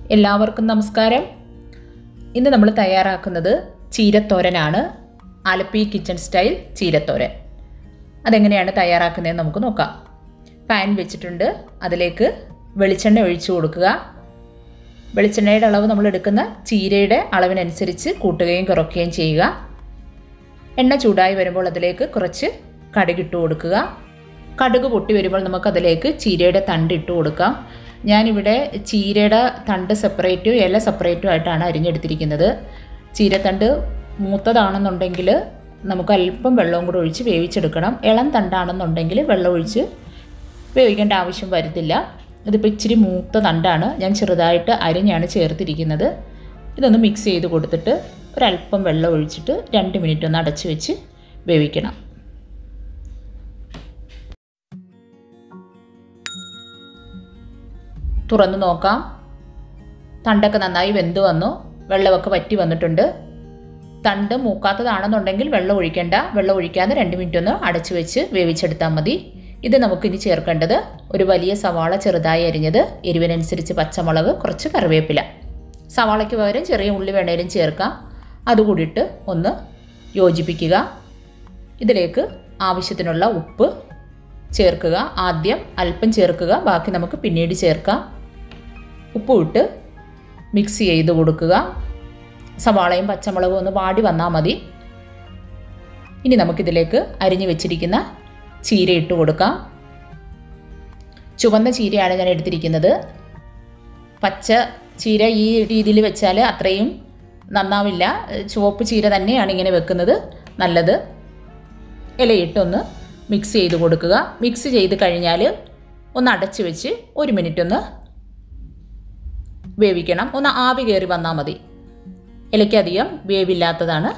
എല്ലാവർക്കും നമസ്കാരം ഇന്ന് നമ്മൾ തയ്യാറാക്കുന്നത് ചീരത്തോരനാണ് ആലപ്പി കിച്ചൺ സ്റ്റൈൽ ചീരത്തോരൻ അതെങ്ങനെയാണ് തയ്യാറാക്കുന്നതെന്ന് നമുക്ക് നോക്കാം പാൻ വെച്ചിട്ടുണ്ട് അതിലേക്ക് വെളിച്ചെണ്ണ ഒഴിച്ചു കൊടുക്കുക വെളിച്ചെണ്ണയുടെ അളവ് നമ്മൾ എടുക്കുന്ന ചീരയുടെ അളവിനനുസരിച്ച് കൂട്ടുകയും കുറയ്ക്കുകയും ചെയ്യുക എണ്ണ ചൂടായി വരുമ്പോൾ അതിലേക്ക് കുറച്ച് കടുകിട്ട് കൊടുക്കുക കടുക് പൊട്ടി വരുമ്പോൾ നമുക്കതിലേക്ക് ചീരയുടെ തണ്ട് ഇട്ട് കൊടുക്കാം ഞാനിവിടെ ചീരയുടെ തണ്ട് സെപ്പറേറ്റും ഇല സെപ്പറേറ്റും ആയിട്ടാണ് അരിഞ്ഞെടുത്തിരിക്കുന്നത് ചീരത്തണ്ട് മൂത്തതാണെന്നുണ്ടെങ്കിൽ നമുക്ക് അല്പം വെള്ളവും കൂടെ ഒഴിച്ച് വേവിച്ചെടുക്കണം ഇളം തണ്ടാണെന്നുണ്ടെങ്കിൽ വെള്ളം ഒഴിച്ച് വേവിക്കേണ്ട ആവശ്യം വരുന്നില്ല ഇതിപ്പോൾ ഇച്ചിരി മൂത്ത തണ്ടാണ് ഞാൻ ചെറുതായിട്ട് അരിഞ്ഞാണ് ചേർത്തിരിക്കുന്നത് ഇതൊന്ന് മിക്സ് ചെയ്ത് കൊടുത്തിട്ട് ഒരല്പം വെള്ളം ഒഴിച്ചിട്ട് രണ്ട് മിനിറ്റ് ഒന്ന് അടച്ചു വെച്ച് വേവിക്കണം തുറന്ന് നോക്കാം തണ്ടൊക്കെ നന്നായി വെന്ത് വന്നു വെള്ളമൊക്കെ വറ്റി വന്നിട്ടുണ്ട് തണ്ട് മൂക്കാത്തതാണെന്നുണ്ടെങ്കിൽ വെള്ളം ഒഴിക്കേണ്ട വെള്ളം ഒഴിക്കാതെ രണ്ട് മിനിറ്റ് ഒന്ന് അടച്ചു വെച്ച് വേവിച്ചെടുത്താൽ മതി ഇത് നമുക്കിനി ചേർക്കേണ്ടത് ഒരു വലിയ സവാള ചെറുതായി അരിഞ്ഞത് എരിവിനനുസരിച്ച് പച്ചമുളക് കുറച്ച് കറിവേപ്പില സവാളയ്ക്ക് പകരം ചെറിയ ഉള്ളി വേണേലും ചേർക്കാം അതുകൂടിയിട്ട് ഒന്ന് യോജിപ്പിക്കുക ഇതിലേക്ക് ആവശ്യത്തിനുള്ള ഉപ്പ് ചേർക്കുക ആദ്യം അല്പം ചേർക്കുക ബാക്കി നമുക്ക് പിന്നീട് ചേർക്കാം ഉപ്പ് ഇട്ട് മിക്സ് ചെയ്ത് കൊടുക്കുക സവാളയും പച്ചമുളകും ഒന്ന് വാടി വന്നാൽ മതി ഇനി നമുക്കിതിലേക്ക് അരിഞ്ഞു വെച്ചിരിക്കുന്ന ചീര ഇട്ട് കൊടുക്കാം ചുവന്ന ചീരയാണ് ഞാൻ എടുത്തിരിക്കുന്നത് പച്ച ചീര ഈ രീതിയിൽ വെച്ചാൽ അത്രയും നന്നാവില്ല ചുവപ്പ് ചീര തന്നെയാണ് ഇങ്ങനെ വെക്കുന്നത് നല്ലത് ഇലയിട്ടൊന്ന് മിക്സ് ചെയ്ത് കൊടുക്കുക മിക്സ് ചെയ്ത് കഴിഞ്ഞാൽ ഒന്ന് അടച്ച് വെച്ച് ഒരു മിനിറ്റ് ഒന്ന് വേവിക്കണം ഒന്ന് ആവി കയറി വന്നാൽ മതി ഇലയ്ക്കധികം വേവില്ലാത്തതാണ്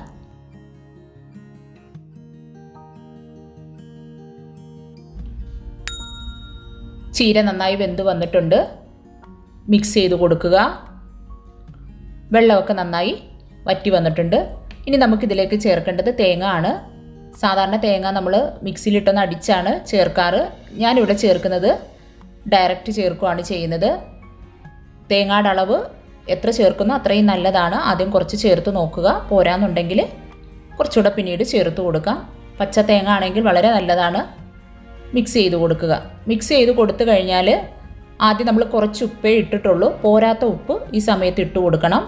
ചീര നന്നായി വെന്ത് വന്നിട്ടുണ്ട് മിക്സ് ചെയ്ത് കൊടുക്കുക വെള്ളമൊക്കെ നന്നായി വറ്റി വന്നിട്ടുണ്ട് ഇനി നമുക്കിതിലേക്ക് ചേർക്കേണ്ടത് തേങ്ങ ആണ് സാധാരണ തേങ്ങ നമ്മൾ മിക്സിയിലിട്ടൊന്ന് അടിച്ചാണ് ചേർക്കാറ് ഞാനിവിടെ ചേർക്കുന്നത് ഡയറക്റ്റ് ചേർക്കുകയാണ് ചെയ്യുന്നത് തേങ്ങയുടെ അളവ് എത്ര ചേർക്കുന്നോ അത്രയും നല്ലതാണ് ആദ്യം കുറച്ച് ചേർത്ത് നോക്കുക പോരാന്നുണ്ടെങ്കിൽ കുറച്ചുകൂടെ പിന്നീട് ചേർത്ത് കൊടുക്കാം പച്ച തേങ്ങ ആണെങ്കിൽ വളരെ നല്ലതാണ് മിക്സ് ചെയ്ത് കൊടുക്കുക മിക്സ് ചെയ്ത് കൊടുത്തു കഴിഞ്ഞാൽ ആദ്യം നമ്മൾ കുറച്ച് ഉപ്പേ ഇട്ടിട്ടുള്ളൂ പോരാത്ത ഉപ്പ് ഈ സമയത്ത് ഇട്ട് കൊടുക്കണം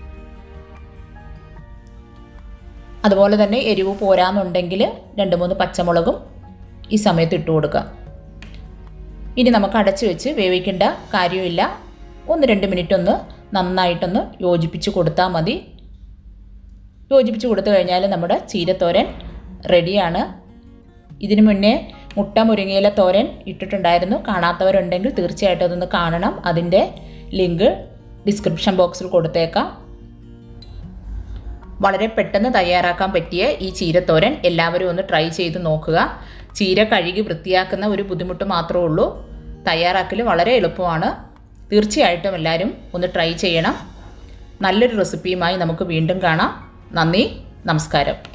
അതുപോലെ തന്നെ എരിവ് പോരാന്നുണ്ടെങ്കിൽ രണ്ട് മൂന്ന് പച്ചമുളകും ഈ സമയത്ത് ഇട്ട് കൊടുക്കുക ഇനി നമുക്ക് അടച്ചു വെച്ച് വേവിക്കേണ്ട കാര്യമില്ല ഒന്ന് രണ്ട് മിനിറ്റ് ഒന്ന് നന്നായിട്ടൊന്ന് യോജിപ്പിച്ച് കൊടുത്താൽ മതി യോജിപ്പിച്ച് കൊടുത്തു കഴിഞ്ഞാൽ നമ്മുടെ ചീരത്തോരൻ റെഡിയാണ് ഇതിനു മുന്നേ മുട്ട മുരിങ്ങയില തോരൻ ഇട്ടിട്ടുണ്ടായിരുന്നു കാണാത്തവരുണ്ടെങ്കിൽ തീർച്ചയായിട്ടും അതൊന്ന് കാണണം അതിൻ്റെ ലിങ്ക് ഡിസ്ക്രിപ്ഷൻ ബോക്സിൽ കൊടുത്തേക്കാം വളരെ പെട്ടെന്ന് തയ്യാറാക്കാൻ പറ്റിയ ഈ ചീരത്തോരൻ എല്ലാവരും ഒന്ന് ട്രൈ ചെയ്ത് നോക്കുക ചീര കഴുകി വൃത്തിയാക്കുന്ന ഒരു ബുദ്ധിമുട്ട് മാത്രമേ ഉള്ളൂ തയ്യാറാക്കൽ വളരെ എളുപ്പമാണ് തീർച്ചയായിട്ടും എല്ലാവരും ഒന്ന് ട്രൈ ചെയ്യണം നല്ലൊരു റെസിപ്പിയുമായി നമുക്ക് വീണ്ടും കാണാം നന്ദി നമസ്കാരം